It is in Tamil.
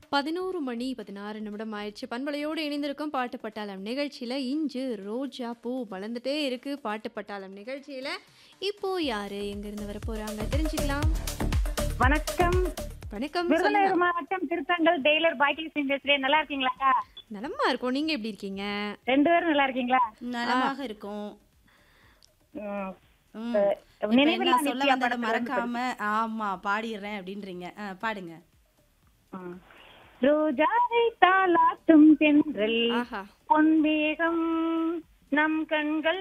பதினோரு மணி பதினாறு நிமிடம் ஆயிடுச்சு பண்பலையோடு இணைந்திருக்கும் பாட்டு பட்டாளம் நிகழ்ச்சியில் இன்று ரோஜா பூ வளர்ந்துட்டே இருக்கு பாட்டு பட்டாளம் நிகழ்ச்சியில் இப்போ யாரு எங்கிருந்து வர போறாங்க தெரிஞ்சுக்கலாம் வணக்கம் வணக்கம் விருதுநகர் சொல்லுங்க மாவட்டம் திருத்தங்கல் டெய்லர் பாய்டி சிங் பேசுறேன் நல்லா இருக்கீங்களா நலமா இருக்கும் நீங்க எப்படி இருக்கீங்க ரெண்டு பேரும் நல்லா இருக்கீங்களா நலமாக இருக்கும் ம். ம். அஹ், இப்ப நினைவில்லா என்ன சொல்ல நித்யா வந்ததை படத்துல இருந்து மறக்காம ஆமா பாடிடுறேன் அப்படின்றீங்க ஆ, பாடுங்க ம். ரோஜாவை தாளாட்டும் தென்றல் ஆஹா பொன்வேகம் நம் கண்கள்